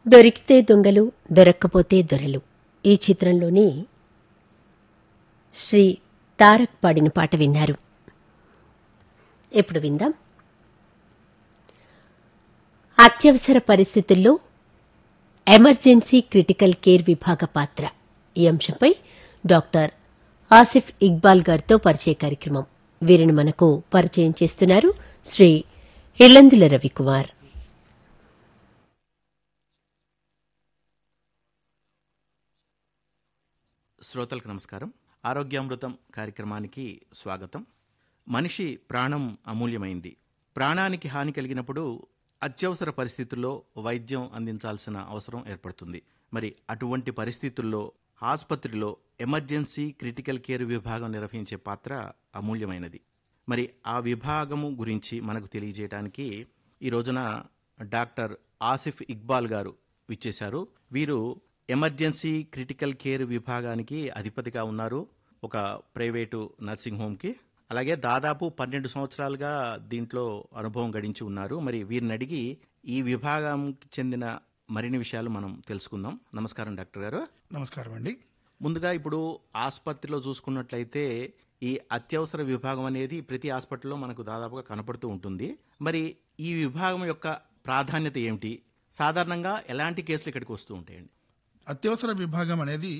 దొరికితే దొంగలు దొరక్కపోతే దొరలు ఈ చిత్రంలోని శ్రీ తారక్ పాడిన పాట విన్నారు ఇప్పుడు విందాం అత్యవసర పరిస్థితుల్లో ఎమర్జెన్సీ క్రిటికల్ కేర్ విభాగ పాత్ర ఈ అంశంపై డాక్టర్ ఆసిఫ్ ఇక్బాల్ గారితో పరిచయ కార్యక్రమం వీరిని మనకు పరిచయం చేస్తున్నారు శ్రీ ఇల్లందుల రవికుమార్ శ్రోతలకు నమస్కారం ఆరోగ్యామృతం కార్యక్రమానికి స్వాగతం మనిషి ప్రాణం అమూల్యమైంది ప్రాణానికి హాని కలిగినప్పుడు అత్యవసర పరిస్థితుల్లో వైద్యం అందించాల్సిన అవసరం ఏర్పడుతుంది మరి అటువంటి పరిస్థితుల్లో ఆసుపత్రిలో ఎమర్జెన్సీ క్రిటికల్ కేర్ విభాగం నిర్వహించే పాత్ర అమూల్యమైనది మరి ఆ విభాగము గురించి మనకు తెలియజేయడానికి ఈ రోజున డాక్టర్ ఆసిఫ్ ఇక్బాల్ గారు విచ్చేశారు వీరు ఎమర్జెన్సీ క్రిటికల్ కేర్ విభాగానికి అధిపతిగా ఉన్నారు ఒక ప్రైవేటు నర్సింగ్ హోమ్కి అలాగే దాదాపు పన్నెండు సంవత్సరాలుగా దీంట్లో అనుభవం గడించి ఉన్నారు మరి వీరిని అడిగి ఈ విభాగంకి చెందిన మరిన్ని విషయాలు మనం తెలుసుకుందాం నమస్కారం డాక్టర్ గారు నమస్కారం అండి ముందుగా ఇప్పుడు ఆసుపత్రిలో చూసుకున్నట్లయితే ఈ అత్యవసర విభాగం అనేది ప్రతి హాస్పిటల్లో మనకు దాదాపుగా కనపడుతూ ఉంటుంది మరి ఈ విభాగం యొక్క ప్రాధాన్యత ఏమిటి సాధారణంగా ఎలాంటి కేసులు ఇక్కడికి వస్తూ ఉంటాయండి అత్యవసర విభాగం అనేది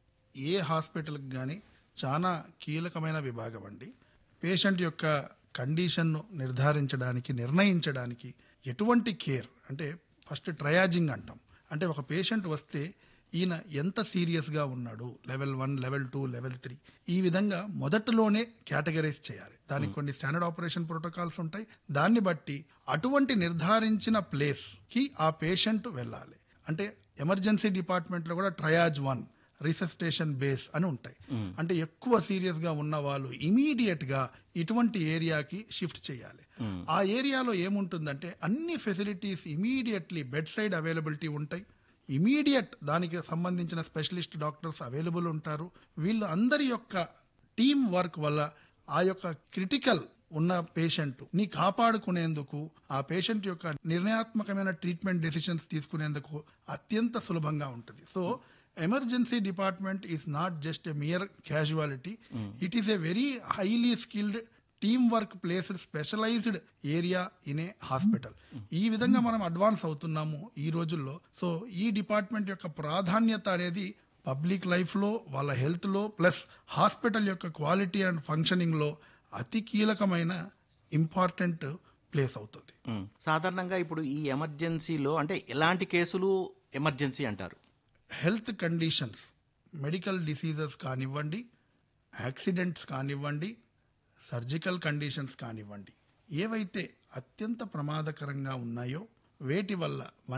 ఏ హాస్పిటల్కి కానీ చాలా కీలకమైన విభాగం అండి పేషెంట్ యొక్క కండిషన్ను నిర్ధారించడానికి నిర్ణయించడానికి ఎటువంటి కేర్ అంటే ఫస్ట్ ట్రయాజింగ్ అంటాం అంటే ఒక పేషెంట్ వస్తే ఈయన ఎంత సీరియస్గా ఉన్నాడు level one level two level three ఈ విధంగా మొదటిలోనే కేటగరైజ్ చేయాలి దానికి కొన్ని స్టాండర్డ్ ఆపరేషన్ ప్రోటోకాల్స్ ఉంటాయి దాన్ని బట్టి అటువంటి నిర్ధారించిన ప్లేస్కి ఆ పేషెంట్ వెళ్ళాలి అంటే ఎమర్జెన్సీ డిపార్ట్మెంట్లో కూడా ట్రయాజ్ వన్ రిసెస్టేషన్ బేస్ అని ఉంటాయి అంటే ఎక్కువ సీరియస్ గా ఉన్న వాళ్ళు ఇమీడియట్ గా ఇటువంటి ఏరియాకి షిఫ్ట్ చేయాలి ఆ ఏరియాలో ఏముంటుందంటే అన్ని facilities immediately bed side availability ఉంటాయి ఇమీడియట్ దానికి సంబంధించిన స్పెషలిస్ట్ డాక్టర్స్ అవైలబుల్ ఉంటారు వీళ్ళు అందరి యొక్క టీం వర్క్ వల్ల ఆ యొక్క క్రిటికల్ ఉన్న పేషెంట్ ని కాపాడుకునేందుకు ఆ పేషెంట్ యొక్క నిర్ణయాత్మకమైన ట్రీట్మెంట్ డెసిషన్స్ తీసుకునేందుకు అత్యంత సులభంగా ఉంటుంది so emergency department is not just a mere casualty it is a very highly skilled team work placed specialised area in a hospital ఈ విధంగా మనం అడ్వాన్స్ అవుతున్నాము ఈ రోజుల్లో సో ఈ డిపార్ట్మెంట్ యొక్క ప్రాధాన్యత అనేది పబ్లిక్ లైఫ్లో వాళ్ళ హెల్త్లో ప్లస్ హాస్పిటల్ యొక్క క్వాలిటీ అండ్ ఫంక్షనింగ్లో అతి కీలకమైన ఇంపార్టెంట్ ప్లేస్ అవుతుంది ఉమ్. సాధారణంగా ఇప్పుడు ఈ ఎమర్జెన్సీలో అంటే ఎలాంటి కేసులు ఎమర్జెన్సీ అంటారు హెల్త్ కండిషన్స్ మెడికల్ డిసీజెస్ కానివ్వండి యాక్సిడెంట్స్ కానివ్వండి సర్జికల్ కండిషన్స్ కానివ్వండి ఏవైతే అత్యంత ప్రమాదకరంగా ఉన్నాయో వేటి వల్ల